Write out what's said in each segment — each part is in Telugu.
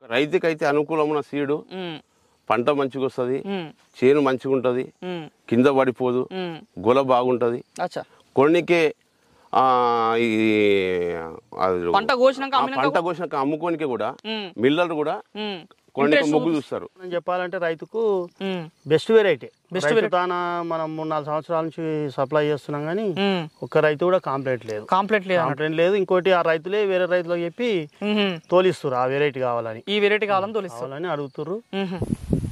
రైతుకైతే అనుకూలమైన సీడు ఉమ్, పంట మంచిగా వస్తుంది ఉమ్, చేను మంచిగా ఉంటుంది ఉమ్, కింద పడిపోదు ఉమ్. గొల బాగుంటుంది అచ్చా కొన్నికే ఆ, ఈ అది- పంట కోసినాక ఆ అమ్మినాక పంట కోసినాక అమ్ముకోనికే కూడా ఉమ్, మిల్లర్లు కూడా ఉమ్, కొన్ని మొగ్గు చూస్తారు మనం చెప్పాలంటే రైతుకు um, best variety Best best తాన మనం మూడు నాలుగు సంవత్సరాల నుంచి సప్లై చేస్తున్నాం కానీ ఉమ్. ఒక్క రైతు కూడా కాంప్లైంట్ లేదు కాంప్లీట్ లేదా కాంప్లైంట్ లేదు ఇంకోటి ఆ రైతులే వేరే రైతులకు చెప్పి ఉహుం. తోలిస్తురు ఆ వెరైటీ కావాలని ఈ వెరైటీ కావాలని తోలిస్తారు కావాలని అడుగుతుర్రు ఉహుం.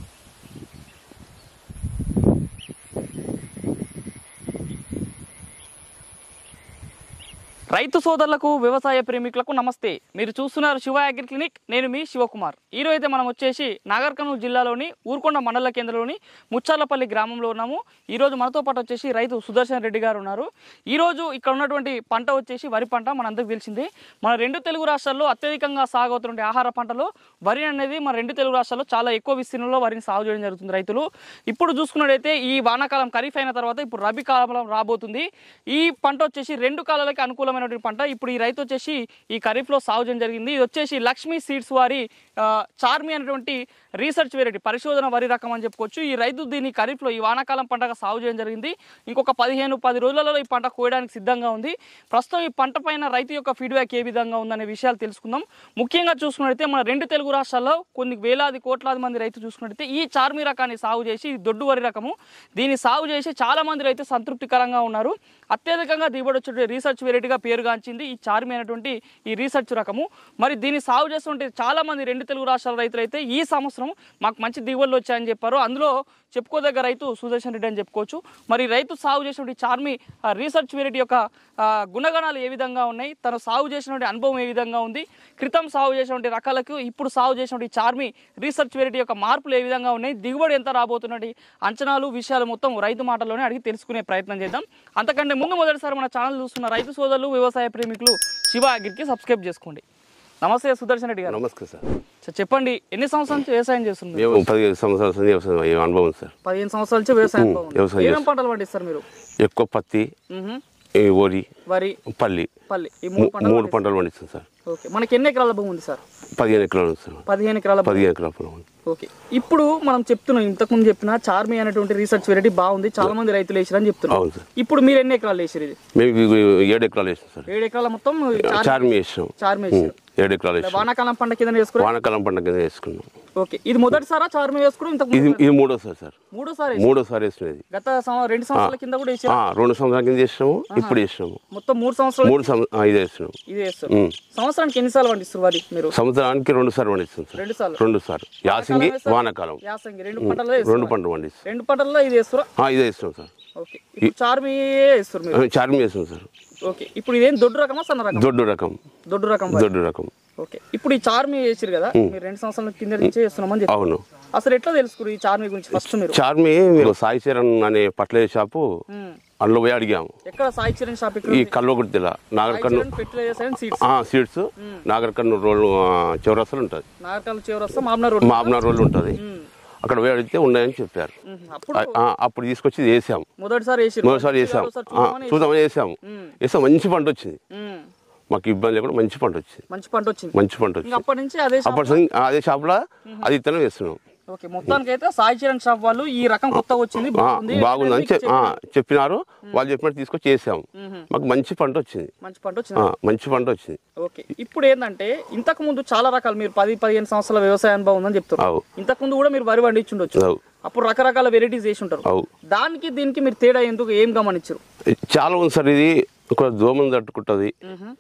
రైతు సోదరులకు వ్యవసాయ ప్రేమికులకు నమస్తే మీరు చూస్తున్నారు శివ అగ్రి క్లినిక్ నేను మీ శివకుమార్ ఈ రోజు అయితే మనం వచ్చేసి నాగర్ కర్నూలు జిల్లాలోని ఊరుకొండ మండల కేంద్రంలోని ముచ్చాలపల్లి గ్రామంలో ఉన్నాము ఈ రోజు మనతో పాటు వచ్చేసి రైతు సుదర్శన్ రెడ్డి గారు ఉన్నారు ఈ రోజు ఇక్కడ ఉన్నటువంటి పంట వచ్చేసి వరి పంట మనందరికి తెలిసిందే మన రెండు తెలుగు రాష్ట్రాల్లో అత్యధికంగా సాగు అవుతున్న ఆహార పంటలో వరి అనేది మన రెండు తెలుగు రాష్ట్రాల్లో చాలా ఎక్కువ విస్తీర్ణంలో వరిని సాగు చేయడం జరుగుతుంది రైతులు ఇప్పుడు చూసుకున్నట్టయితే ఈ వానాకాలం ఖరీఫ్ అయిన తర్వాత ఇప్పుడు రబీ కాలం రాబోతుంది ఈ పంట వచ్చేసి రెండు కాలాలకి అనుకూలమైనటువంటి పంట ఇప్పుడు ఈ రైతు వచ్చేసి ఈ ఖరీఫ్లో సాగు చేయడం జరిగింది ఇది వచ్చేసి లక్ష్మీ సీడ్స్ వారి ఆ, చార్మి అనేటువంటి రీసెర్చ్ వెరైటీ పరిశోధన వరి రకం అని చెప్పుకోవచ్చు ఈ రైతు దీన్ని ఖరీఫ్లో ఈ వానాకాలం పంటగా సాగు చేయడం జరిగింది ఇంకొక పదిహేను పది రోజులలో ఈ పంట కోయడానికి సిద్ధంగా ఉంది ప్రస్తుతం ఈ పంట పైన రైతు యొక్క ఫీడ్బ్యాక్ ఏ విధంగా ఉందనే విషయాలు తెలుసుకుందాం ముఖ్యంగా చూసుకున్నట్టయితే మన రెండు తెలుగు రాష్ట్రాల్లో కొన్ని వేలాది కోట్లాది మంది రైతులు చూసుకున్నట్టయితే ఈ చార్మి రకాన్ని సాగు చేసి ఇది దొడ్డు వరి రకము దీన్ని సాగు చేసి చాలా మంది రైతు సంతృప్తికరంగా ఉన్నారు అత్యధికంగా దిగుబడి వచ్చే రీసెర్చ్ వెరైటీగా పేరుగాంచింది ఈ చార్మి అనేటువంటి ఈ రీసెర్చ్ రకము మరి దీన్ని సాగు చేస్తుంటే చాలా మంది రెండు తెలుగు రాష్ట్రాల రైతులు అయితే ఈ సంవత్సరం మాకు మంచి దిగుబడులు వచ్చాయని చెప్పారు అందులో చెప్పుకోదగ్గ రైతు సుదర్శన్ రెడ్డి అని చెప్పుకోవచ్చు మరి రైతు సాగు చేసినటువంటి చార్మి ఆ, రీసెర్చ్ వెరైటీ యొక్క ఆ, గుణగణాలు ఏ విధంగా ఉన్నాయి తను సాగు చేసినటువంటి అనుభవం ఏ విధంగా ఉంది క్రితం సాగు చేసినటువంటి రకాలకు ఇప్పుడు సాగు చేసినటువంటి చార్మి రీసెర్చ్ వెరైటీ యొక్క మార్పులు ఏ విధంగా ఉన్నాయి దిగుబడి ఎంత రాబోతున్నది అంచనాలు విషయాలు మొత్తం రైతు మాటల్లోనే అడిగి తెలుసుకునే ప్రయత్నం చేద్దాం అంతకంటే ముందు మొదటిసారి మన ఛానల్ చూస్తున్న రైతు సోదరులు వ్యవసాయ ప్రేమికులు శివ అగ్రికి సబ్స్క్రైబ్ చేసుకోండి నమస్తే సుదర్శన్ రెడ్డి గారు నమస్తే సార్ సార్ చెప్పండి ఎన్ని సంవత్సరాల నుంచి వ్యవసాయం చేస్తున్నారు మేము పదిహేను సంవత్సరాల నుంచి వ్యవసాయం ఈ అనుభవం ఉంది సార్ పదిహేను సంవత్సరాల నుంచి వ్యవసాయం అనుభవం ఉంది. వ్యవసాయం ఏమేం పంటలు పండిస్తారు మీరు ఎక్కువ పత్తి మ్హూ. ఈ వరి వరి పల్లి పల్లి ఈ మూడు మూ- పంటలు మూడు పంటలు పండిస్తాం సార్ ఓకే మనకి ఎన్ని ఎకరాల భూమి ఉంది సార్ పదిహేను ఎకరాలు ఉంది సార్ పదిహేను ఎకరాల భూమి పదిహేను ఎకరాల పొలం ఉంది. ఓకే ఇప్పుడు మనం చెప్తున్నాం ఇంతకుముందు చెప్పిన చార్మి అనేటువంటి రీసెర్చ్ వెరైటీ బాగుంది చాలా మంది రైతులు వేసారని చెప్తున్నారు అవును సార్ ఇప్పుడు మీరు ఎన్ని ఎకరాలు వేసారు ఇది మేము ఇవి ఏడు ఎకరాలు వేసాం సార్ ఏడు ఎకరాల మొత్తం చార్మి- చార్మి వేసాం చార్మి వేసారు ఏడు ఎకరాలు వేసాం వానాకాలం పంట కింద వేసుకుని వానాకాలం పంట కింద వేసుకున్నాం ఓకే ఇది మొదటిసారా చార్మి వేసుకోవడం ఇంతకు ఇది ఇది మూడోసారి సార్ మూడోసారి మూడోసారి వేసినది గత సం- రెండు సంవత్సరాల కింద కూడా వేసారు ఆ, రెండు సంవత్సరాల కింద వేసినాము ఇప్పుడు వేసినాము మొత్తం మూడు సంవత్సరాలు మూడు సం- ఆ, ఇది వేసినాము ఇది వేస్తారు ఉమ్. సంవత్సరానికి ఎన్నిసార్లు పండిస్తారు వరి మీరు సంవత్సరానికి రెండు సార్లు పండిస్తాం సార్ రెండు సార్లు రెండు సార్లు యాసింగి వానాకాలం యాసంగి రెండు పంటలు వేస్తారు రెండు పంటలు పండిస్తాం రెండు పంటల్లో ఇది వేస్తారా ఆ, ఇదే వేస్తాం సార్ ఓకే ఇప్పుడు చార్మి వేస్తారు మీరు ఆ, చార్మి వేస్తాం సార్ ఓకే ఇప్పుడు ఇదేం దొడ్డు రకమా సన్న రకం దొడ్డు రకం దొడ్డు రకం వరి. దొడ్డు రకం ఓకే ఇప్పుడు ఈ చార్మి వేసారు కదా మీరు రెండు సంవత్సరాల కింద నుంచి చేస్తున్నామని చెప్పి అవును అసలు ఎట్లా తెలుసుకురు ఈ చార్మి గురించి ఫస్ట్ మీరు చార్మి మీరు సాయి చరణ్ అనే పట్ల షాపు మ్మ్. అందులో పోయి అడిగాము ఎక్కడ సాయి చరణ్ షాప్ ఇక్కడ ఈ కల్వకుర్తిల Nagar Kurnool fertilizers and seeds ఆ, సీడ్స్ నాగర్ కర్నూలు రోడ్లు ఆ, చౌరస్తాలు ఉంటుంది నాగరికాల చివరి వస్తే మామూలు రోడ్ మాబ్నా రోడ్లు ఉంటుంది అక్కడ పోయి అడిగితే ఉన్నాయని చెప్పారు అప్పుడు ఆ, ఆ, అప్పుడు తీసుకొచ్చి ఇది వేసాము మొదటిసారి వేసి మొదటిసారి వేసాము ఆ, చూద్దామని వేసాము వేసాం మంచి పంట వచ్చింది మాకు ఇబ్బంది లేకుండా మంచి పంట వచ్చింది మంచి పంట వచ్చింది మంచి పంట ఇంకా వచ్చింది అప్పటి నుంచి అదే షాప్ అప్పటి సంగ- అదే షాప్లో అది ఇత్తనం వేస్తున్నాం ఓకే మొత్తానికి అయితే సాయి చరణ్ షాప్ వాళ్ళు ఈ రకం కొత్తగా వచ్చింది ఆ, బాగుంది బాగుందని చెప్- ఆ, చెప్పినారు వాళ్ళు చెప్పినట్టు తీసుకొచ్చి వేసాము మాకు మంచి పంట వచ్చింది మంచి పంట వచ్చింది ఆ, మంచి పంట వచ్చింది ఓకే ఇప్పుడు ఏంటంటే ఇంతకు ముందు చాలా రకాలు మీరు పది పదిహేను సంవత్సరాల వ్యవసాయ అనుభవం ఉందని చెప్తున్నారు అవు ఇంతకు ముందు కూడా మీరు వరి పండించుండొచ్చు అవు అప్పుడు రకరకాల వెరైటీస్ వేసి ఉంటారు అవు దానికి దీనికి మీరు తేడా ఎందుకు ఏం గమనించారు చాలా ఉంది సార్ ఇది ఒక దోమను తట్టుకుంటుంది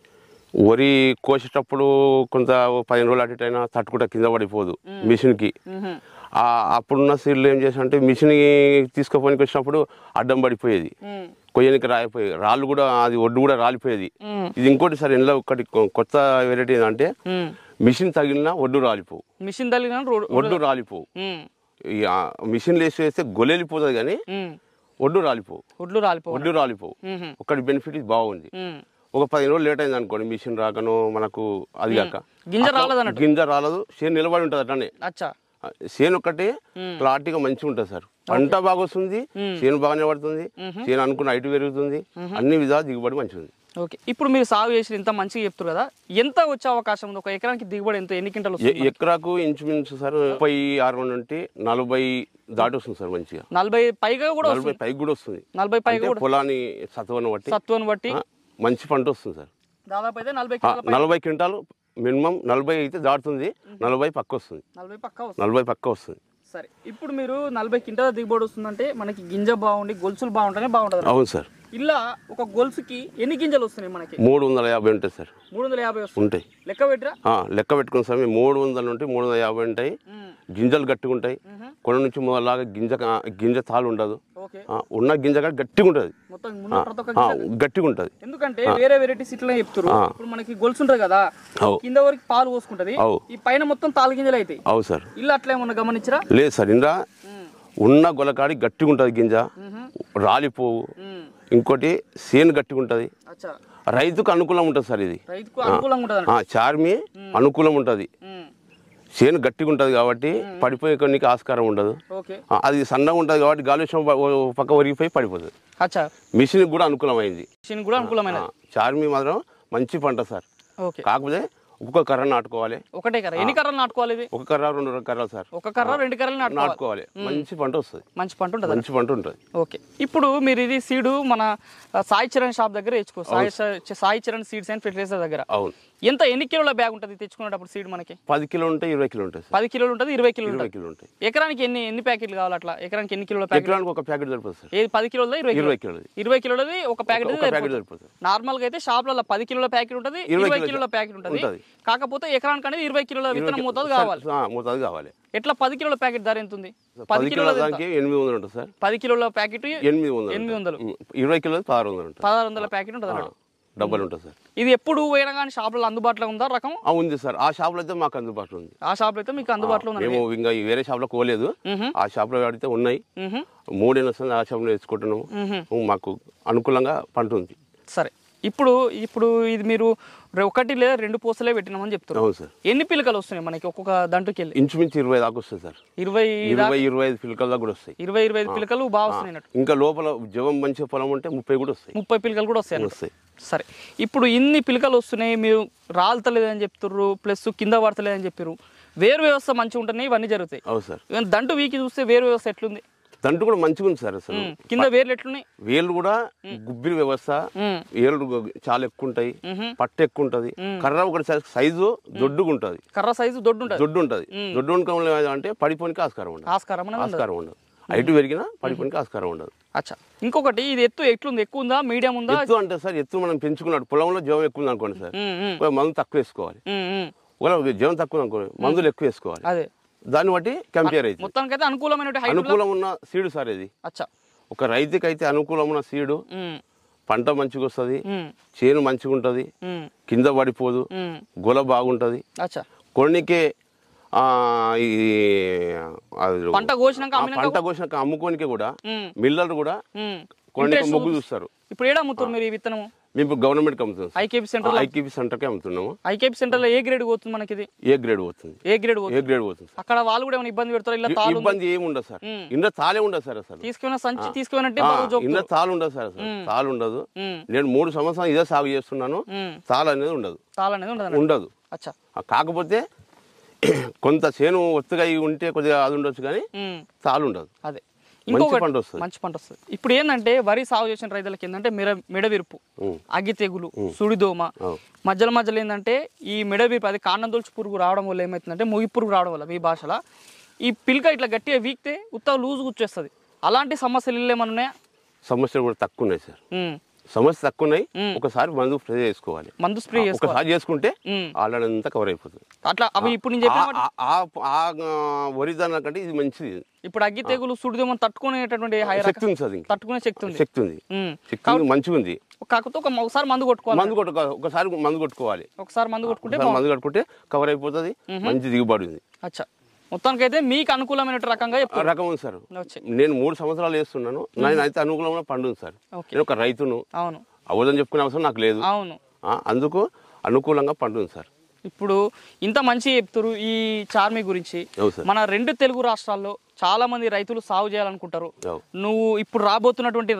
వరి కోసేటప్పుడు కొంత ఓ పదిహేను రోజులు అటు ఇటు అయినా తట్టుకుంటా కింద పడిపోదు మిషన్కి ఆ అప్పుడున్న సీడ్లు ఏం చేసామంటే మిషన్ తీసుకుపోనికి వచ్చినప్పుడు అడ్డం పడిపోయేది కొయ్యనికి రాయిపోయేది రాళ్ళు కూడా అది ఒడ్డు కూడా రాలిపోయేది ఇది ఇంకోటి సార్ ఇందులో ఒకటి కొ- కొత్త వెరైటీ ఏంటంటే మిషన్ తగిలినా ఒడ్డు రాలిపోవు మిషన్ తల్లిన రోడ్ ఒడ్డు రాలిపోవు ఈ ఆ మిషన్ లేసి వేస్తే గొలెలిపోతుంది కానీ ఒడ్డు రాలిపోవు ఒడ్లు రాలిపో ఒడ్డు రాలిపోవు ఒకటి బెనిఫిట్ ఇది బాగుంది ఒక పది రోజులు లేట్ అయింది అనుకోండి మిషన్ రాకను మనకు అది కాక గింజ రాలేదన్నట్టు గింజ రాలదు చేను నిలబడి ఉంటుంది అట్లనే అచ్చా చేను ఒక్కటి క్లారిటీగా మంచిగా ఉంటుంది సార్ పంట బాగా వస్తుంది చేను బాగా నిలబడుతుంది చేను అనుకున్న హైట్ పెరుగుతుంది అన్ని విధాలు దిగుబడి మంచిగా ఉంది ఓకే ఇప్పుడు మీరు సాగు చేసి ఇంత మంచిగా చెప్తారు కదా ఎంత వచ్చే అవకాశం ఉంది ఒక ఎకరానికి దిగుబడి ఎంత ఎన్ని క్వింటలు ఎ- వస్తుంది ఎకరాకు ఇంచుమించు సార్ ముప్పై ఆరు నుండి నలభై దాటి వస్తుంది సార్ మంచిగా నలభై పైగా కూడా నలభై వస్తుంది పైకి కూడా వస్తుంది నలభై పైగా అంటే కూడా పొలాన్ని సత్వను బట్టి సత్తువని బట్టి ఆ, మంచి పంట వస్తుంది సార్ దాదాపు అయితే నలభై ఆ, క్వింటాల పైన నలభై క్వింటాలు మినిమం నలభై అయితే దాటుతుంది నలభై పక్క వస్తుంది నలభై పక్కా వస్తుంది నలభై పక్క వస్తుంది సరే ఇప్పుడు మీరు నలభై క్వింటాల దిగుబడి వస్తుందంటే మనకి గింజ బాగుండి గొలుసులు బాగుంటేనే బాగుంటుంది అవును సార్ ఇలా ఒక గొలుసుకి ఎన్ని గింజలు వస్తున్నాయి మనకి మూడు వందల యాభై ఉంటాయి సార్ మూడు వందల యాభై వస్తుంది ఉంటాయి లెక్క పెట్టరా ఆ, లెక్క పెట్టుకున్న సమయం మూడు వందల నుండి మూడు వందల యాభై ఉంటాయి గింజలు గట్టిగా ఉంటాయి కొన్ని నుంచి మొదలాగా గింజ కా- గింజ తాలు ఉండదు ఓకే ఆ, ఉన్న గింజ కూడా గట్టిగా ఉంటుంది మొత్తం ముందు ప్రతి ఒక్క ఆ, గింజ గట్టిగా ఉంటుంది ఎందుకంటే వేరే వెరైటీస్ ఇట్లా చెప్తారు ఇప్పుడు మనకి గొలుసు ఉంటుంది కదా అవు కింద వరకు పాలు పోసుకుంటది అవు ఈ పైన మొత్తం తాలు గింజలు అవుతాయి అవు సార్ ఇల్లు అట్లా ఏమన్నా గమనించరా లేదు సార్ ఇందా ఉన్న గొలకాడి గట్టిగా ఉంటుంది గింజ రాలిపోవు ఇంకోటి సేను గట్టిగా ఉంటుంది అచ్చా రైతుకు అనుకూలం ఉంటుంది సార్ ఇది రైతుకు అనుకూలంగా ఉంటుంది ఆ, చార్మి అనుకూలం ఉంటుంది చేను గట్టిగా ఉంటుంది కాబట్టి పడిపోయే కొన్ని ఆస్కారం ఉండదు ఓకే ఆ, అది సన్నగా ఉంటుంది కాబట్టి గాలి వచ్చిన ప- ఓ పక్క ఒరిగిపోయి పడిపోతుంది అచ్చా మిషన్కి కూడా అనుకూలమైంది దీనికి కూడా అనుకూలమైన ఆ, చార్మి మాత్రం మంచి పంట సార్ ఓకే కాకపోతే ఒక్కొక్క కర్ర నాటుకోవాలి ఒకటే కర్ర ఎన్ని కర్రలు నాటుకోవాలి ఇది ఒక కర్ర రెండు కర్రలు సార్ ఒక కర్ర రెండు కర్రలు నాటుకోవాలి నాటుకోవాలి మంచి పంట వస్తుంది మంచి పంట ఉంటుంది మంచి పంట ఉంటుంది ఓకే ఇప్పుడు మీరు ఇది సీడు మన ఆ, సాయి చరణ్ షాప్ దగ్గర తెచ్చుకో సాయి చ- Sai Charan seeds and fertilizer దగ్గర అవును ఎంత ఎన్ని కిలోల బ్యాగ్ ఉంటుంది తెచ్చుకునేటప్పుడు సీడ్ మనకి పది కిలో ఉంటాయి ఇరవై కిలో ఉంటాయి సార్ పది కిలోలు ఉంటుంది ఇరవై కిలోలు ఇరవై ఉంటుంది కిలో ఉంటాయి ఎకరానికి ఎన్ని ఎన్ని ప్యాకెట్లు కావాలి అట్లా ఎకరానికి ఎన్ని కిలోల ప్యాకెట్ ఎకరానికి ఒక ప్యాకెట్ సరిపోతుంది సార్ ఏది పది కిలోలదా ఇరవై ఇరవై కిలోలు కిలోది ఇరవై కిలోలది ఒక ప్యాకెట్ ఒక ప్యాకెట్ సరిపోతుంది నార్మల్ గా అయితే షాప్లలో పది కిలోల ప్యాకెట్ ఉంటుంది ఇరవై ఇరవై కిలోల కిలోల ప్యాకెట్ ఉంటుంది ఉంటది. కాకపోతే ఎకరానికి అనేది ఇరవై కిలోల విత్తనం మోతాదు కావాలి ఆ, మోతాదు కావాలి ఎట్లా పది కిలోల ప్యాకెట్ ధర ఎంత ఉంది పది పది కిలోల కిలో దానికి ఎనిమిది వందలు ఉంటుంది సార్ పది కిలోల ప్యాకెట్ ఎనిమిది వందలు ఎనిమిది వందలు ఉం. ఇరవై కిలో పదహారు వందలు ఉంటుంది పదహారు వందల ప్యాకెట్ ఉంటుంది అన్నట్టు డబ్బులు ఉంటుంది సార్ ఇది ఎప్పుడు పోయినా కానీ షాపులో అందుబాటులో ఉందా రకం ఆ, ఉంది సార్ ఆ షాప్లో అయితే మాకు అందుబాటులో ఉంది ఆ షాప్లో అయితే మీకు అందుబాటులో ఉంది మేము ఇంకా ఈ వేరే షాప్లో కోలేదు మ్హూ. ఆ షాప్లో అడిగితే ఉన్నాయి మ్హూ. మూడేళ్ళు వస్తుంది ఆ షాప్లో తెచ్చుకుంటున్నాము మాకు అనుకూలంగా పంట ఉంది సరే ఇప్పుడు ఇప్పుడు ఇది మీరు రె- ఒకటి లేదా రెండు పూసలే పెట్టినామని చెప్తున్నారు అవును సార్ ఎన్ని పిలకలు వస్తున్నాయి మనకి ఒక్కొక్క దంటుకి వెళ్ళి ఇంచుమించు ఇరవై దాకా వస్తుంది సార్ ఇరవై ఇరవై ఇరవై ఐదు పిలకల దాకా కూడా వస్తాయి ఇరవై ఇరవై ఐదు పిలకలు బాగా వస్తున్నాయి అన్నట్టు ఇంకా లోపల జవం మంచి పొలం ఉంటే ముప్పై కూడా వస్తాయి ముప్పై పిలకలు కూడా వస్తాయి అన్నట్టు. వస్తాయి సరే ఇప్పుడు ఇన్ని పిలకలు వస్తున్నాయి మీరు రాలుతలేదని చెప్తుర్రు ప్లస్ కింద పడతలేదని చెప్పారు వేరు వ్యవస్థ మంచిగా ఉంటున్నాయి ఇవన్నీ జరుగుతాయి అవును సార్ ఇవన్నీ దంటు వీకి చూస్తే వేరు వ్యవస్థ ఎట్లుంది దంటు కూడా మంచిగా ఉంది సార్ అసలు ఉమ్, కింద వేర్లు ఎట్లున్నాయి వేళ్ళు కూడా గుబ్బిలి వ్యవస్థ ఉమ్, ఏళ్ళు చాలా ఎక్కువ ఉంటాయి మ్హూ. పట్టు ఎక్కువ ఉంటది కర్ర ఒకటి సైజ్- సైజు దొడ్డుగా ఉంటది కర్ర సైజు దొడ్డు ఉంటుంది దొడ్డు ఉంటది దొడ్డు ఉండడం అంటే పడిపోనికి ఆస్కారం ఉండదు ఆస్కారం అనేది ఉండదు ఆస్కారం ఉండదు హైట్ పెరిగినా పడిపోనికి ఆస్కారం ఉండదు అచ్చా ఇంకొకటి ఇది ఎత్తు ఎట్లుంది ఎక్కువ ఉందా మీడియం ఉందా ఎత్తు అంటే సార్ ఎత్తు మనం పెంచుకున్నాడు పొలంలో జీవం ఎక్కువ ఉంది అనుకోండి సార్ ఉమ్, ఉమ్, ఒకవేళ మందు తక్కువ వేసుకోవాలి ఉమ్, ఉమ్. ఒకవేళ జీవం తక్కువ ఉంది అనుకోండి మందులు ఎక్కువ వేసుకోవాలి అదే దాన్ని బట్టి కంపేర్ అవుతుంది మొత్తానికైతే అనుకూలమైన హైట్ అనుకూలం ఉన్న సీడు సార్ ఇది అచ్చా ఒక రైతుకి అయితే అనుకూలం ఉన్న సీడు ఉమ్, పంట మంచిగా వస్తుంది ఉమ్, చేను మంచిగా ఉంటుంది ఉమ్, కింద పడిపోదు ఉమ్. గొల బాగుంటుంది అచ్చా కొన్నికే ఆ, ఈ అది పంట కోసినాక ఆ అమ్మినాక పంట కోసినాక అమ్ముకోనికి కూడా ఉమ్, మిల్లర్లు కూడా ఉమ్. కొన్ని Interest మొగ్గు చూస్తారు ఇప్పుడు ఏడా అమ్ముతారు మీరు ఈ విత్తనము మేము గవర్నమెంట్కి అమ్ముతున్నాం సార్. ఐకేపీ సెంటర్ ఐకేపీ సెంటర్కి అమ్ముతున్నాము ఐకేపీ సెంటర్ లో ఏ గ్రేడ్ పోతుంది మనకి ఇది ఏ గ్రేడ్ పోతుంది ఏ గ్రేడ్ పోతుంది ఏ గ్రేడ్ పోతుంది సార్ అక్కడ వాళ్ళు కూడా ఏమైనా ఇబ్బంది పెడతారు ఇలా తాలు ఉంది. ఇబ్బంది ఏమి ఉండదు సార్ ఉమ్. ఇంట్లో తాలే ఉండదు సార్ అసలు తీసుకున్న సంచి తీసుకున్నట్టే ఆ, బాగా జోక్తారు. ఇంట్లో తాలు ఉండదు సార్ అసలు తాలు ఉండదు ఉమ్, నేను మూడు సంవత్సరాలు ఇదే సాగు చేస్తున్నాను ఉమ్. తాలు అనేది ఉండదు తాలు అనేది ఉండదు అన్నట్టు. ఉండదు అచ్చా ఆ, కాకపోతే కొంత చేను ఒత్తుగా అయి ఉంటే కొద్దిగా అది ఉండొచ్చు కానీ ఉమ్, తాలు ఉండదు అదే మంచి ఇంకొకటి పంట వస్తుంది మంచి పంట వస్తుంది ఇప్పుడు ఏంటంటే వరి సాగు చేసిన రైతులకి ఏంటంటే మెడ మెడవిరుపు ఉమ్. అగ్గి తెగులు సుడిదోమ అవు. మధ్యలో మధ్యలో ఏంటంటే ఈ మెడవిరుపు అది కాండం దొలుచు పురుగు రావడం వల్ల ఏమవుతుందంటే ముగి పురుగు రావడం వల్ల మీ భాషలో ఈ పిల్క ఇట్లా గట్టిగా వీక్తే ఉత్త లూజ్ కూర్చేస్తుంది అలాంటి సమస్యలు ఇల్లు ఏమన్నా ఉన్నాయా సమస్యలు కూడా తక్కువ ఉన్నాయి సార్ ఉమ్, సమస్య తక్కువ ఉన్నాయి ఉమ్. ఒకసారి మందు స్ప్రే చేసుకోవాలి మందు స్ప్రే చేసుకో ఒకసారి చేసుకుంటే ఉమ్. ఆల్రెడీ అంతా కవర్ అయిపోతుంది అట్లా అవి ఇప్పుడు నేను చెప్పిన వాటి- ఆ- ఆ- ఆ ఆ వరి దాని కంటే ఇది మంచిది ఇప్పుడు అగ్గి తెగులు సుడిదోమ తట్టుకునేటటువంటి హై రకం- శక్తి ఉంది సార్ ఇంకా తట్టుకునే శక్తి ఉంది శక్తి ఉంది ఉమ్. శక్తి ఉంది మంచిగా ఉంది కాకపోతే ఒక ఒకసారి మందు కొట్టుకోవాలి మందు కొట్టుకో ఒకసారి మందు కొట్టుకోవాలి ఒకసారి మందు కొట్టుకుంటే ఒకసారి మందు కట్టుకుంటే కవర్ అయిపోతుంది మంచి దిగుబడి ఉంది అచ్చా మొత్తానికైతే మీకు అనుకూలమైన రకంగా ఆ చెప్తారు రకం ఉంది సార్ వచ్చి నేను మూడు సంవత్సరాలు వేస్తున్నాను నేను అయితే అనుకూలమైన పండు ఉంది సార్ ఓకే నేను ఒక రైతును అవును అవదని చెప్పుకునే అవసరం నాకు లేదు అవును ఆ, అందుకు అనుకూలంగా పండు ఉంది సార్ ఇప్పుడు ఇంత మంచి చెప్తారు ఈ చార్మి గురించి అవును సార్ మన రెండు తెలుగు రాష్ట్రాల్లో చాలా మంది రైతులు సాగు చేయాలనుకుంటారు అవు. నువ్వు ఇప్పుడు రాబోతున్నటువంటి రబీ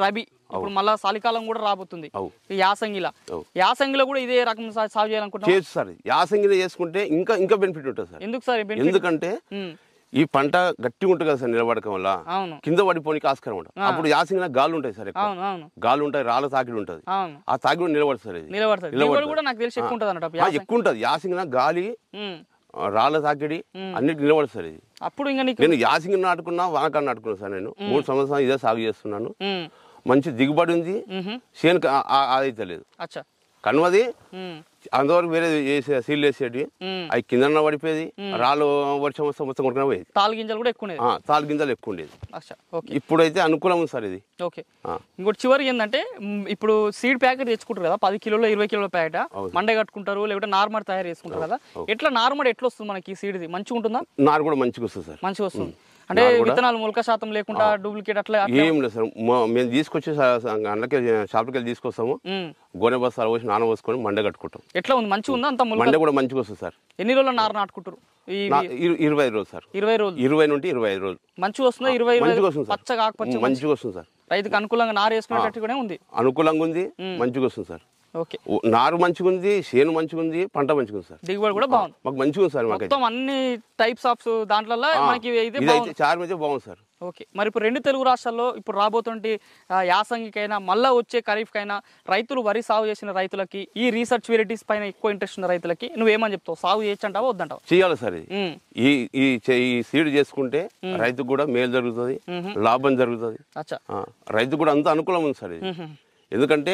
ఇప్పుడు మళ్ళా చలికాలం కూడా రాబోతుంది అవు. ఈ యాసంగిలా అవు. యాసంగిలో కూడా ఇదే రకం సా- సాగు చేయాలనుకుంటున్నాం చేయొచ్చు సార్ యాసంగిని చేసుకుంటే ఇంకా ఇంకా బెనిఫిట్ ఉంటుంది సార్ ఎందుకు సార్ ఈ benefit? ఎందుకంటే ఉమ్, ఈ పంట గట్టిగా ఉంటుంది కదా సార్ నిలబడకం వల్ల అవును కింద పడిపోనికి ఆస్కారం ఉంటుంది అప్పుడు యాసంగిన గాలు ఉంటాయి సార్ ఎక్కువ అవును అవును గాలు ఉంటాయి రాళ్ళ తాకిడి ఉంటుంది అవును ఆ తాకిడి నిలబడుతుంది సార్ ఇది నిలబడుతుంది దిగుబడి కూడా నాకు తెలిసి ఎక్కువ ఉంటుంది అన్నట్టు ఆ, ఎక్కువ ఉంటుంది యాసింగిన గాలి ఉమ్, ఆ, రాళ్ళ తాకిడి అన్నిటి నిలబడుతుంది సార్ ఇది అప్పుడు ఇంకా నీకు నేను యాసింగి నాటుకున్నా వానకాన్ని నాటుకున్నా సార్ నేను మూడు సంవత్సరాలు ఇదే సాగు చేస్తున్నాను ఉమ్, మంచి దిగుబడి ఉంది మ్హూ. చేనుకు ఆ- ఆ- అదైతే లేదు అచ్చా కనుమది ఉమ్, అంతవరకు వేరే వేసే సీల్ వేసేటి ఉమ్. అవి కింద పడిపోయేది రాళ్ళు వర్షం వస్తే మొత్తం కొడుకునే పోయేది తాలు గింజలు కూడా ఎక్కువ ఉండేది ఆ, తాలు గింజలు ఎక్కువ ఉండేది అచ్చా ఓకే ఇప్పుడైతే అనుకూలం ఉంది సార్ ఇది ఓకే ఆ. ఇంకోటి చివరి ఏంటంటే మ్, ఇప్పుడు సీడ్ ప్యాకెట్ తెచ్చుకుంటారు కదా పది కిలోలో ఇరవై కిలోల ప్యాకెట్ అవును. మండే కట్టుకుంటారు లేకపోతే నార్మల్ తయారు చేసుకుంటారు కదా ఎట్లా నార్మల్ ఎట్లా వస్తుంది మనకి ఈ సీడ్ది మంచిగా ఉంటుందా నారు కూడా మంచిగా వస్తుంది సార్ మంచిగా వస్తుంది అంటే విత్తనాలు మొలక శాతం లేకుండా డూప్లికేట్ అట్లా ఏం లేదు సార్ మా- మేము తీసుకొచ్చి అన్నకి షాప్కి వెళ్ళి తీసుకొస్తాము ఉమ్. గోనె బస్తాలు పోసి నాన పోసుకొని మండే కట్టుకుంటాం ఎట్లా ఉంది మంచిగా ఉందా అంత మొలక మండే కూడా మంచిగా వస్తుంది సార్ ఎన్ని రోజులు నారు నాటుకుంటారు ఈ నా- ఇరు- ఇరవై ఐదు రోజులు సార్ ఇరవై రోజులు ఇరవై నుండి ఇరవై ఐదు రోజులు మంచిగా వస్తుందా ఇరవై ఇరవై మంచిగా ఐదు వస్తుంది సార్ పచ్చగా ఆకుపచ్చ మంచిగా వస్తుంది సార్ రైతుకు అనుకూలంగా నారు వేసుకునేటట్టుగానే ఉంది అనుకూలంగా ఉంది మంచిగా వస్తుంది సార్ ఓకే ఓ- నారు మంచిగా ఉంది చేను మంచిగా ఉంది పంట మంచిగా ఉంది సార్ దిగుబడి కూడా బాగుంది మాకు మంచిగా ఉంది సార్ మాకైతే మొత్తం అన్ని టైప్స్ ఆఫ్ దాంట్లో మనకి ఇది ఇదైతే బాగుంది చారు అయితే బాగుంది సార్ ఓకే మరి ఇప్పుడు రెండు తెలుగు రాష్ట్రాల్లో ఇప్పుడు రాబోతుంటే ఆ, యాసంగికైనా మళ్ళా వచ్చే ఖరీఫ్కైనా రైతులు వరి సాగు చేసిన రైతులకి ఈ రీసెర్చ్ వెరైటీస్ పైన ఎక్కువ ఇంట్రెస్ట్ ఉన్న రైతులకి నువ్వేమని చెప్తావు సాగు చేయొచ్చు అంటావా వద్దంటావా చేయాలి సార్ ఇది ఉమ్, ఈ ఈ చే- ఈ సీడ్ చేసుకుంటే రైతుకు కూడా మేలు జరుగుతుంది లాభం జరుగుతుంది అచ్చా ఆ, రైతుకు కూడా అంత అనుకూలం ఉంది సార్ ఇది ఉహుం, ఎందుకంటే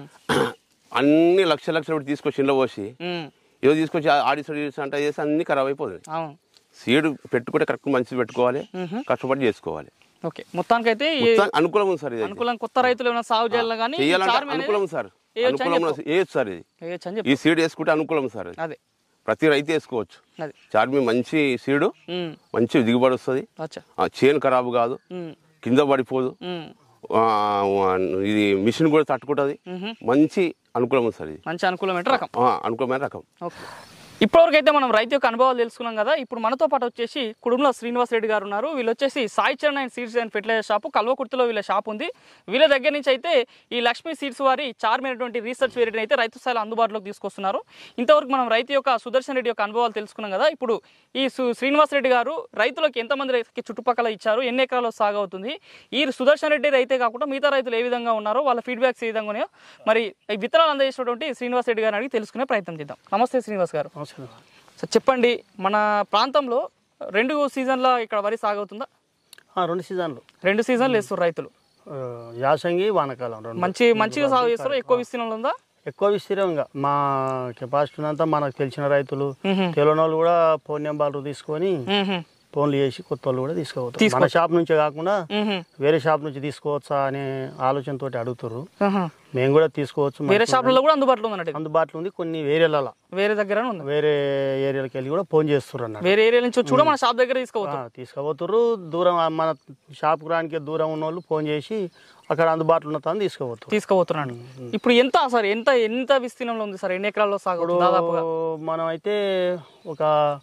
అన్ని లక్ష లక్షలు పెట్టి తీసుకొచ్చి ఇంట్లో పోసి ఉమ్, ఏదో తీసుకొచ్చి ఆడిసోడి అంట చేసి అన్ని ఖరాబ్ అయిపోతుంది అవును సీడ్ పెట్టుకుంటే కరెక్ట్ మంచిది పెట్టుకోవాలి కష్టపడి చేసుకోవాలి ఓకే మొత్తానికైతే ఈ మొత్తం అనుకూలం ఉంది సార్ ఇది అనుకూలం కొత్త రైతులు ఏమైనా సాగు చేయాలి కానీ చేయాలంటే అనుకూలం సార్ వేయొచ్చు అని అనుకూలం వేయచ్చు సార్ ఇది వేయచ్చు అని చెప్పి ఈ సీడ్ వేసుకుంటే అనుకూలం సార్ ఇది. అదే ప్రతి రైతు వేసుకోవచ్చు అది చార్మి మంచి సీడు ఉమ్, మంచి దిగుబడి వస్తుంది అచ్చా ఆ, చేను ఖరాబు కాదు ఉమ్, కింద పడిపోదు ఉమ్, ఆ, ఇది మిషన్ కూడా తట్టుకుంటుంది మంచి అనుకూలం ఉంది సార్ ఇది మంచి అనుకూలమైన రకం ఆ, అనుకూలమైన రకం ఓకే ఇప్పటివరకు అయితే మనం రైతు యొక్క అనుభవాలు తెలుసుకున్నాం కదా ఇప్పుడు మనతో పాటు వచ్చేసి కుటుంబంలో శ్రీనివాస్ రెడ్డి గారు ఉన్నారు వీళ్ళు వచ్చేసి Sai Charan and seeds and fertilizer shop కల్వకుర్తిలో వీళ్ళ షాప్ ఉంది వీళ్ళ దగ్గర నుంచి అయితే ఈ లక్ష్మీ సీడ్స్ వారి చార్మైనటువంటి రీసెర్చ్ వెరైటీ అయితే రైతు స్థాయిలో అందుబాటులోకి తీసుకొస్తున్నారు ఇంతవరకు మనం రైతు యొక్క సుదర్శన్ రెడ్డి యొక్క అనుభవాలు తెలుసుకున్నాం కదా ఇప్పుడు ఈ సు- శ్రీనివాస్ రెడ్డి గారు రైతులకు ఎంతమంది రైతులకి చుట్టుపక్కల ఇచ్చారు ఎన్ని ఎకరాల్లో సాగు అవుతుంది ఈ సుదర్శన్ రెడ్డి రైతే కాకుండా మిగతా రైతులు ఏ విధంగా ఉన్నారో వాళ్ళ ఫీడ్బ్యాక్స్ ఏ విధంగా ఉన్నాయో మరి ఈ విత్తనాలు అందజేసినటువంటి శ్రీనివాస్ రెడ్డి గారిని అడిగి తెలుసుకునే ప్రయత్నం చేద్దాం నమస్తే శ్రీనివాస్ గారు నమస్కారం సో చెప్పండి మన ప్రాంతంలో రెండు సీజన్ల ఇక్కడ వరి సాగవుతుందా ఆ, రెండు సీజన్లు రెండు సీజన్లు వేస్తారు రైతులు ఆ, యాసంగి వానకాలం రెండు మంచి మంచిగా సాగు చేస్తారు ఎక్కువ విస్తీర్ణంలో ఉందా ఎక్కువ విస్తీర్ణంగా మా కెపాసిటీ అంతా మనకు తెలిసిన రైతులు మ్హూ. తెలియని వాళ్ళు కూడా ఫోన్ నెంబర్లు తీసుకొని మ్మ్హ. ఫోన్లు చేసి కొత్త వాళ్ళు కూడా తీసుకోవచ్చు మన షాప్ నుంచే కాకుండా మ్మ్హ. వేరే షాప్ నుంచి తీసుకోవచ్చా అనే ఆలోచనతో అడుగుతారు ఆహా. మేము కూడా తీసుకోవచ్చు వేరే మంచి షాపులలో కూడా అందుబాటులో ఉందన్నట్టు ఇది. అందుబాటులో ఉంది కొన్ని వేరేల వేరే దగ్గర ఉంది వేరే ఏరియాలకు వెళ్ళి కూడా ఫోన్ చేస్తారు అన్నట్టు వేరే ఏరియా నుంచి వచ్చి కూడా మన షాప్ దగ్గర తీసుకోవచ్చు ఆ, తీసుకుపోతుర్రు దూరం ఆ, మన షాప్ రానికి దూరం ఉన్న వాళ్ళు ఫోన్ చేసి అక్కడ అందుబాటులో ఉన్న తను తీసుకుపోతారు తీసుకుపోతున్నాడు ఇప్పుడు ఎంత సార్ ఎంత ఎంత విస్తీర్ణంలో ఉంది సార్ ఎన్ని ఎకరాల్లో సాగు దాదాపుగా మనం అయితే ఒక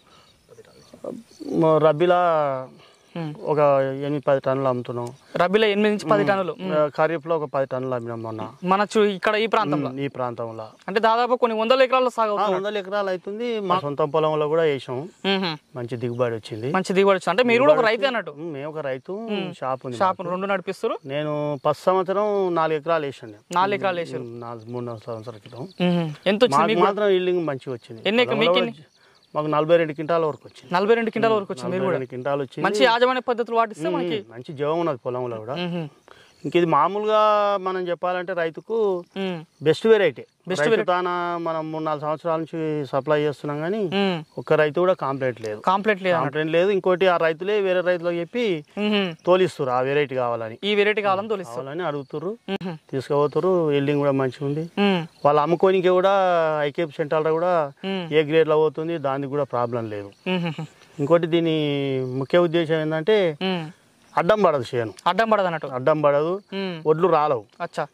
మ- రబీలా ఉమ్. ఒక ఎనిమిది పది టన్నులు అమ్ముతున్నాం రబీలో ఎనిమిది నుంచి పది టన్నులు ఉమ్. ఖరీఫ్లో ఒక పది టన్నులు అమ్మినాం మొన్న మన చు- ఇక్కడ ఈ ప్రాంతంలో ఈ ప్రాంతంలో అంటే దాదాపు కొన్ని వందల ఎకరాల్లో సాగు ఆ, అవుతుంది వందల ఎకరాలు అవుతుంది మా సొంత పొలంలో కూడా వేసాం మ్మ్హ. మంచి దిగుబడి వచ్చింది మంచి దిగుబడి వచ్చింది. అంటే మీరు కూడా ఒక రైతే అన్నట్టు ఉమ్, మేము ఒక రైతు షాప్ ఉంది షాప్ రెండు నడిపిస్తారు నేను ఫస్ట్ సంవత్సరం నాలుగు ఎకరాలు వేసాను నేను. నాలుగు ఎకరాలు వేసారు ఉమ్, నాలుగు మూడు నాలుగు సంవత్సరాల క్రితం ఎంత వచ్చింది మాకు మీకు మాత్రం ఇల్లింగ్ మంచిగా వచ్చింది ఎన్ని ఎకరా- పొలంలో మీకు కూడా మాకు నలభై రెండు క్వింటాల వరకు వచ్చింది నలభై రెండు క్వింటాల వరకు వచ్చింది మీరు కూడా రెండు క్వింటాలు వచ్చింది మంచి యాజమాన్య పద్ధతులు పాటిస్తే మనకి ఉమ్, మంచి జీవం ఉన్నది పొలంలో కూడా మ్మ్. ఇంక ఇది మామూలుగా మనం చెప్పాలంటే రైతుకు మ్మ్. బెస్ట్ వెరైటీ Best రైతు తాన మనం మూడు నాలుగు సంవత్సరాల నుంచి సప్లై చేస్తున్నాం కానీ మ్మ్. ఒక్క రైతు కూడా కాంప్లైంట్ లేదు కాంప్లీట్ లేదు అన్నట్టు కాంప్లైంట్ లేదు ఇంకోటి ఆ రైతులే వేరే రైతులకు చెప్పి మ్మ్. తోలిస్తారు ఆ వెరైటీ కావాలని ఈ వెరైటీ కావాలని తోలిస్తారు కావాలని అడుగుతారు మ్మ్. తీసుకుపోతారు ఎల్డింగ్ కూడా మంచిగా ఉంది మ్మ్. వాళ్ళు అమ్ముకోనికి కూడా ఐకేప్ సెంటర్ కూడా మ్మ్. ఏ గ్రేడ్లో పోతుంది దానికి కూడా ప్రాబ్లం లేదు మ్మ్. ఇంకోటి దీని ముఖ్య ఉద్దేశం ఏంటంటే మ్మ్. అడ్డం పడదు చేను అడ్డం పడదు అన్నట్టు అడ్డం పడదు మ్మ్. ఒడ్లు రాలవు అచ్చా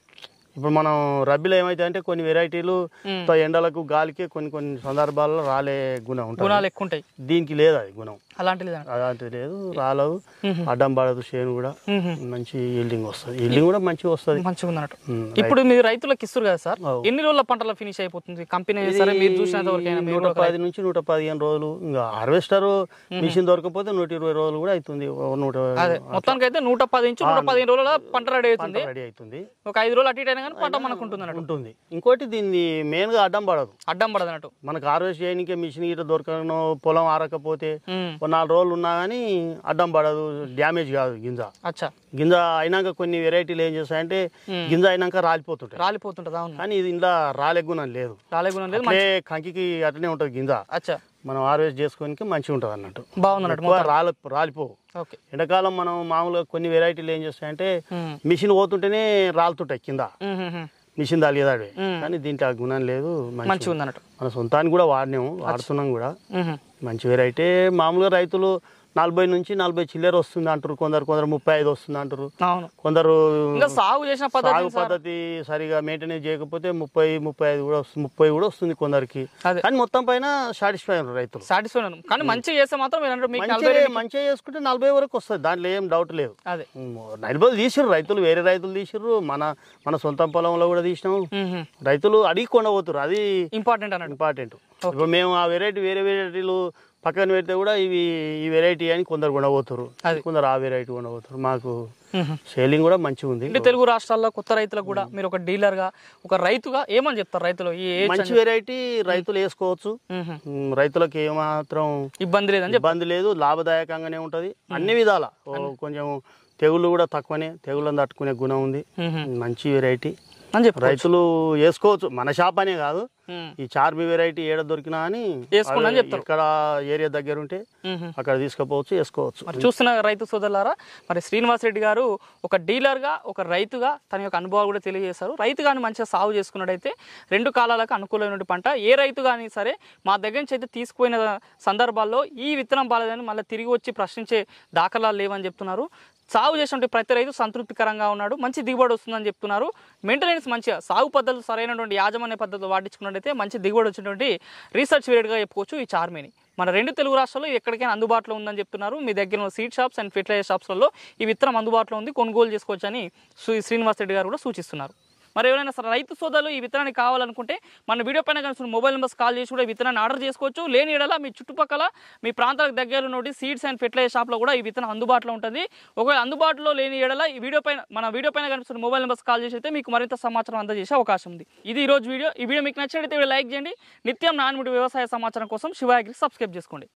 ఇప్పుడు మనం రబ్బీలో ఏమైతే అంటే కొన్ని వెరైటీలు తో ఎండలకు గాలికి కొన్ని కొన్ని సందర్భాల్లో రాలే గుణం ఉంటుంది గుణాలు ఎక్కువ ఉంటాయి దీనికి లేదు అది గుణం అలాంటిది లేదండి అలాంటిది లేదు రాలదు అడ్డం పడదు చేను కూడా మ్మ్. మంచి ఈల్డింగ్ వస్తుంది ఈల్డింగ్ కూడా మంచిగా వస్తుంది మంచిగా ఉందన్నట్టు మ్మ్. ఇప్పుడు మీరు రైతులకు ఇస్తారు కదా సార్ అవు. ఎన్ని రోజుల పంటలో ఫినిష్ అయిపోతుంది కంపెనీ సరే మీరు చూసినంత వరకైనా మీరు నూట పది నుంచి నూట పదిహేను రోజులు ఇంకా హార్వెస్టర్ మిషన్ దొరకపోతే నూట ఇరవై రోజులు కూడా అవుతుంది ఓ నూట అదే మొత్తానికి అయితే నూట పది నుంచి నూట పదిహేను రోజుల పంట రెడీ అవుతుంది రెడీ అవుతుంది ఒక ఐదు రోజులు అటు ఇటు అయినా కానీ పంట మనకు ఉంటుంది అన్నట్టు ఉంటుంది ఇంకోటి దీన్ని మెయిన్ గా అడ్డం పడదు అడ్డం పడదు అన్నట్టు మనకు హార్వెస్ట్ చేయడానికి మిషన్ గిట్ట దొరకను పొలం ఆరకపోతే మ్మ్. ఒక నాలుగు రోజులు ఉన్నా కానీ అడ్డం పడదు డ్యామేజ్ కాదు గింజ అచ్చా గింజ అయినాక కొన్ని వెరైటీలు ఏం చేస్తాయంటే గింజ అయినాక రాలిపోతుంటాయి రాలిపోతుంటది అవును కానీ ఇది ఇంట్లో రాలెగ్గునం లేదు రాలే గుణం లేదు అట్లే కంకికి అట్లనే ఉంటుంది గింజ అచ్చా మనం హార్వెస్ట్ చేసుకోనికి మంచిగా ఉంటుంది అన్నట్టు బాగుంది అన్నట్టు ఎక్కువ రాలి రాలిపోవు ఓకే ఎండాకాలం మనం మామూలుగా కొన్ని వెరైటీలు ఏం చేస్తాయంటే మ్మ్. మిషన్ పోతుంటేనే రాలుతుంటాయి కింద మ్మ్, మ్మ్, మ్మ్. మిషన్ దాలిదాడు మ్మ్. కానీ దీంట్లో ఆ గుణం లేదు మంచి మంచిగా ఉంది అన్నట్టు మన సొంతానికి కూడా వాడినాము వాడుతున్నాం కూడా మ్మ్. మంచి వెరైటీ మామూలుగా రైతులు నలభై నుంచి నలభై చిల్లర వస్తుంది అంటారు కొందరు కొందరు ముప్పై ఐదు వస్తుంది అంటారు అవును కొందరు ఇంకా సాగు చేసిన సాగు పద్ధతి సార్ పద్ధతి సరిగా మెయింటెనెన్స్ చేయకపోతే ముప్పై ముప్పై ఐదు కూడా వస్తుంది ముప్పై కూడా వస్తుంది కొందరికి అదే. కానీ మొత్తం పైన సాటిస్ఫై ఉన్నారు రైతులు సాటిస్ఫై ఉన్నాను కానీ మంచిగా చేస్తే మాత్రం మీరు అంటే మీకు నలభై మంచిగా రెండు- మంచిగా చేసుకుంటే నలభై వరకు వస్తుంది దాంట్లో ఏం డౌట్ లేదు అదే నలభై తీసిర్రు రైతులు వేరే రైతులు తీసిర్రు మన మన సొంత పొలంలో కూడా తీసినాము మ్మ్. రైతులు అడిగి కొండపోతున్నారు అది ఇంపార్టెంట్ అన్నట్టు ఇంపార్టెంట్ ఇప్పుడు మేము ఆ వెరైటీ వేరే వెరైటీలు పక్కన పెడితే కూడా ఇవి ఈ వెరైటీ అని కొందరు కొండపోతారు అది. కొందరు ఆ వెరైటీ కొండపోతారు మాకు మ్మ్. సేలింగ్ కూడా మంచిగా ఉంది అంటే తెలుగు రాష్ట్రాల్లో కొత్త రైతులకు కూడా మీరు ఒక డీలర్ గా ఒక రైతుగా ఏమని చెప్తారు రైతులు ఈ ఏజ్ మంచి వెరైటీ రైతులు వేసుకోవచ్చు మ్మ్. ఉమ్, రైతులకు ఏమాత్రం ఇబ్బంది లేదని చెప్పి ఇబ్బంది లేదు లాభదాయకంగానే ఉంటది అన్ని విధాల ఓ కొంచెం తెగుళ్ళు కూడా తక్కువనే తెగుళ్ళని తట్టుకునే గుణం ఉంది మ్మ్. మంచి వెరైటీ అని చెప్పి రైతులు వేసుకోవచ్చు మన షాప్ అనే కాదు మ్మ్. ఈ చార్మి వెరైటీ ఏడ దొరికినా అని వేసుకోండి అని అవి చెప్తారు. ఎక్కడ ఏరియా దగ్గర ఉంటే మ్మ్. అక్కడ తీసుకుపోవచ్చు వేసుకోవచ్చు మరి చూస్తున్న రైతు సోదరులారా మరి శ్రీనివాస్ రెడ్డి గారు ఒక డీలర్గా ఒక రైతుగా తన యొక్క అనుభవాలు కూడా తెలియజేశారు రైతు కానీ మంచిగా సాగు చేసుకున్నట్టయితే రెండు కాలాలకు అనుకూలమైన పంట ఏ రైతు కానీ సరే మా దగ్గర నుంచి అయితే తీసుకుపోయిన సందర్భాల్లో ఈ విత్తనం బాలేదని మళ్ళీ తిరిగి వచ్చి ప్రశ్నించే దాఖలాలు లేవని చెప్తున్నారు సాగు చేసినటువంటి ప్రతి రైతు సంతృప్తికరంగా ఉన్నాడు మంచి దిగుబడి వస్తుందని చెప్తున్నారు మెయింటెనెన్స్ మంచిగా సాగు పద్ధతులు సరైనటువంటి యాజమాన్య పద్ధతులు పాటించుకున్నట్టయితే మంచి దిగుబడి వచ్చినటువంటి రీసెర్చ్ పీరియడ్గా చెప్పుకోవచ్చు ఈ చార్మీని మన రెండు తెలుగు రాష్ట్రాల్లో ఇది ఎక్కడికైనా అందుబాటులో ఉందని చెప్తున్నారు మీ దగ్గర ఉన్న సీడ్ షాప్స్ అండ్ ఫెర్టిలైజర్ షాప్స్లలో ఈ విత్తనం అందుబాటులో ఉంది కొనుగోలు చేసుకోవచ్చని శ్రీ శ్రీనివాస్ రెడ్డి గారు కూడా సూచిస్తున్నారు మరి ఎవరైనా సరే రైతు సోదరులు ఈ విత్తనాన్ని కావాలనుకుంటే మన వీడియో పైన కనుక మొబైల్ నెంబర్స్ కాల్ చేసి కూడా ఈ విత్తనాన్ని ఆర్డర్ చేసుకోవచ్చు లేని ఎడల మీ చుట్టుపక్కల మీ ప్రాంతాలకు దగ్గర ఉన్నటువంటి సీడ్స్ అండ్ ఫెర్టిలైజర్ షాప్లో కూడా ఈ విత్తనం అందుబాటులో ఉంటుంది ఒకవేళ అందుబాటులో లేని ఎడల ఈ వీడియో పైన మన వీడియో పైన కనిపిస్తున్న మొబైల్ నెంబర్స్ కాల్ చేసి అయితే మీకు మరింత సమాచారం అందజేసే అవకాశం ఉంది ఇది ఈ రోజు వీడియో ఈ వీడియో మీకు నచ్చినట్లయితే లైక్ చేయండి నిత్యం నాన్ముడి వ్యవసాయ సమాచారం కోసం శివాగిరి సబ్స్క్రైబ్ చేసుకోండి